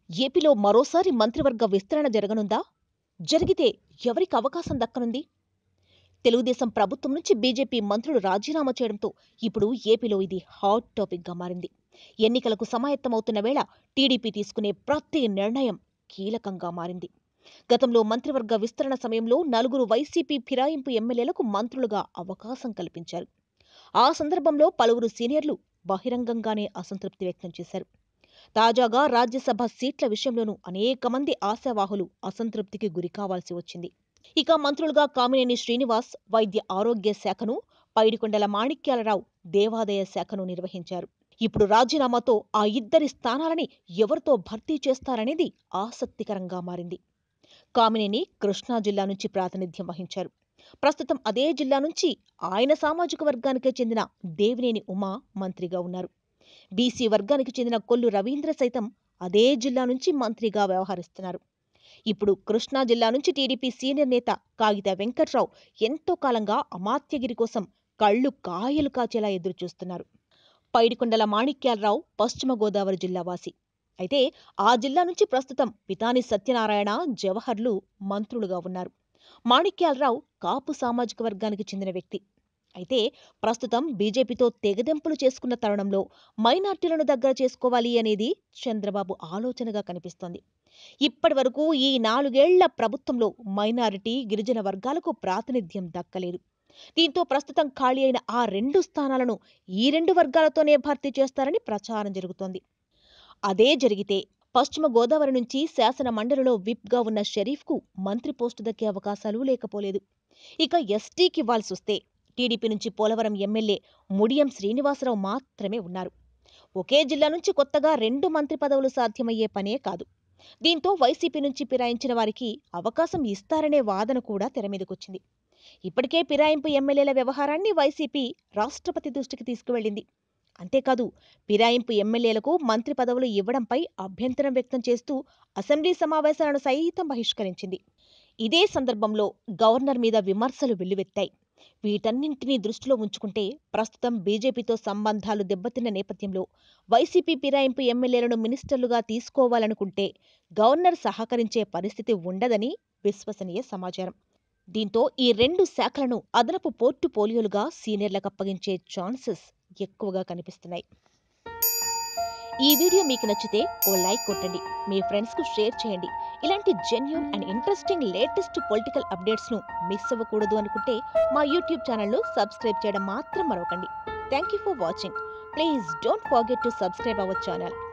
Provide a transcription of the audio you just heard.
ఏపీలో మరోసారి మంత్రివర్గ విస్తరణ జరగనుందా జరిగితే ఎవరికి అవకాశం దక్కనుంది తెలుగుదేశం ప్రభుత్వం నుంచి బీజేపీ మంత్రులు రాజీనామా చేయడంతో ఇప్పుడు ఏపీలో ఇది హాట్ టాపిక్గా మారింది ఎన్నికలకు సమాయత్తమవుతున్న వేళ టీడీపీ తీసుకునే ప్రతి నిర్ణయం కీలకంగా మారింది గతంలో మంత్రివర్గ విస్తరణ సమయంలో నలుగురు వైసీపీ ఫిరాయింపు ఎమ్మెల్యేలకు మంత్రులుగా అవకాశం కల్పించారు ఆ సందర్భంలో పలువురు సీనియర్లు బహిరంగంగానే అసంతృప్తి వ్యక్తం చేశారు తాజాగా రాజ్యసభ సీట్ల విషయంలోనూ అనేక మంది ఆశావాహులు అసంతృప్తికి గురికావాల్సి వచ్చింది ఇక మంత్రులుగా కామినేని శ్రీనివాస్ వైద్య ఆరోగ్య శాఖను పైడికొండల మాణిక్యాలరావు దేవాదాయ శాఖను నిర్వహించారు ఇప్పుడు రాజీనామాతో ఆ ఇద్దరి స్థానాలని ఎవరితో భర్తీ చేస్తారనేది ఆసక్తికరంగా మారింది కామినేని కృష్ణా జిల్లా నుంచి ప్రాతినిధ్యం వహించారు ప్రస్తుతం అదే జిల్లా నుంచి ఆయన సామాజిక వర్గానికే చెందిన దేవినేని ఉమా మంత్రిగా ఉన్నారు బీసీ వర్గానికి చెందిన కొల్లు రవీంద్ర సైతం అదే జిల్లా నుంచి మంత్రిగా వ్యవహరిస్తున్నారు ఇప్పుడు కృష్ణా జిల్లా నుంచి టీడీపీ సీనియర్ నేత కాగిత వెంకట్రావు ఎంతో కాలంగా అమాత్యగిరి కోసం కళ్ళు కాయలు కాచేలా ఎదురుచూస్తున్నారు పైడికొండల మాణిక్యాలరావు పశ్చిమ గోదావరి జిల్లా వాసి అయితే ఆ జిల్లా నుంచి ప్రస్తుతం పితాని సత్యనారాయణ జవహర్లు మంత్రులుగా ఉన్నారు మాణిక్యాలరావు కాపు సామాజిక వర్గానికి చెందిన వ్యక్తి అయితే ప్రస్తుతం బీజేపీతో తెగదెంపులు చేసుకున్న తరుణంలో మైనార్టీలను దగ్గర చేసుకోవాలి అనేది చంద్రబాబు ఆలోచనగా కనిపిస్తోంది ఇప్పటి వరకు ఈ నాలుగేళ్ల ప్రభుత్వంలో మైనారిటీ గిరిజన వర్గాలకు ప్రాతినిధ్యం దక్కలేదు దీంతో ప్రస్తుతం ఖాళీ అయిన ఆ రెండు స్థానాలను ఈ రెండు వర్గాలతోనే భర్తీ చేస్తారని ప్రచారం జరుగుతోంది అదే జరిగితే పశ్చిమ గోదావరి నుంచి శాసన మండలిలో విప్గా ఉన్న షరీఫ్కు మంత్రి పోస్టు దక్కే అవకాశాలు లేకపోలేదు ఇక ఎస్టీకి ఇవ్వాల్సొస్తే టీడీపీ నుంచి పోలవరం ఎమ్మెల్యే ముడియం శ్రీనివాసరావు మాత్రమే ఉన్నారు ఒకే జిల్లా నుంచి కొత్తగా రెండు మంత్రి పదవులు సాధ్యమయ్యే పనే కాదు దీంతో వైసీపీ నుంచి ఫిరాయించిన వారికి అవకాశం ఇస్తారనే వాదన కూడా తెరమీదకొచ్చింది ఇప్పటికే ఫిరాయింపు ఎమ్మెల్యేల వ్యవహారాన్ని వైసీపీ రాష్ట్రపతి దృష్టికి తీసుకువెళ్లింది అంతేకాదు ఫిరాయింపు ఎమ్మెల్యేలకు మంత్రి పదవులు ఇవ్వడంపై అభ్యంతరం వ్యక్తం చేస్తూ అసెంబ్లీ సమావేశాలను సైతం బహిష్కరించింది ఇదే సందర్భంలో గవర్నర్ మీద విమర్శలు వెల్లువెత్తాయి వీటన్నింటినీ దృష్టిలో ఉంచుకుంటే ప్రస్తుతం బీజేపీతో సంబంధాలు దెబ్బతిన్న నేపథ్యంలో వైసీపీ ఫిరాయింపు ఎమ్మెల్యేలను మినిస్టర్లుగా తీసుకోవాలనుకుంటే గవర్నర్ సహకరించే పరిస్థితి ఉండదని విశ్వసనీయ సమాచారం దీంతో ఈ రెండు శాఖలను అదనపు పోర్టు పోలియోలుగా సీనియర్లకు అప్పగించే ఛాన్సెస్ ఎక్కువగా కనిపిస్తున్నాయి ఈ వీడియో మీకు నచ్చితే ఓ లైక్ కొట్టండి మీ ఫ్రెండ్స్కు షేర్ చేయండి ఇలాంటి genuine and interesting latest political అప్డేట్స్ను మిస్ అవ్వకూడదు అనుకుంటే మా యూట్యూబ్ ఛానల్ను సబ్స్క్రైబ్ చేయడం మాత్రం మరవకండి thank you for watching please don't forget to subscribe our channel